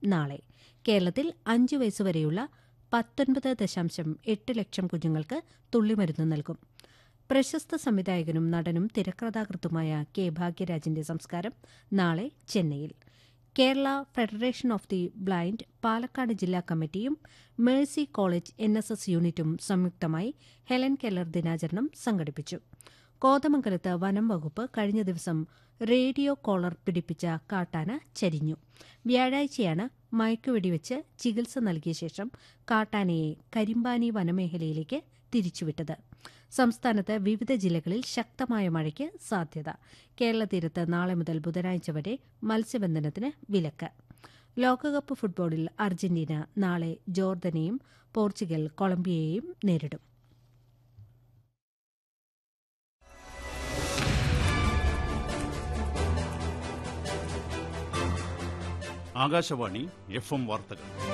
നാളെ കേരളത്തിൽ അഞ്ചു വയസ്സുവരെയുള്ള പത്തൊൻപത് ദശാംശം എട്ട് ലക്ഷം കുഞ്ഞുങ്ങൾക്ക് തുള്ളിമരുന്ന് നൽകും പ്രശസ്ത സംവിധായകനും നടനും തിരക്കഥാകൃത്തുമായ കെ ഭാഗ്യരാജിന്റെ സംസ്കാരം നാളെ ചെന്നൈയിൽ Kerala federation of the blind Palakkad ജില്ലാ കമ്മിറ്റിയും Mercy college N S S യൂണിറ്റും സംയുക്തമായി ഹെലൻ കെല്ലർ ദിനാചരണം സംഘടിപ്പിച്ചു കോതമംഗലത്ത് വനം വകുപ്പ് കഴിഞ്ഞ ദിവസം റേഡിയോ കോളർ പിടിപ്പിച്ച കാട്ടാന ചരിഞ്ഞു വ്യാഴാഴ്ചയാണ് മയക്കുവെടിവെച്ച് ചികിത്സ നൽകിയ ശേഷം കാട്ടാനയെ കരിമ്പാനി വനമേഖലയിലേക്ക് തിരിച്ചുവിട്ടത് സംസ്ഥാനത്ത് വിവിധ ജില്ലകളിൽ ശക്തമായ മഴയ്ക്ക് സാധ്യത കേരള തീരത്ത് നാളെ മുതൽ ബുധനാഴ്ച വരെ മത്സ്യബന്ധനത്തിന് വിലക്ക് ലോകകപ്പ് ഫുട്ബോളിൽ അർജന്റീന നാളെ ജോർദനെയും പോർച്ചുഗൽ കൊളംബിയയെയും നേരിടും ആകാശവാണി എഫ് എം വാർത്തകൾ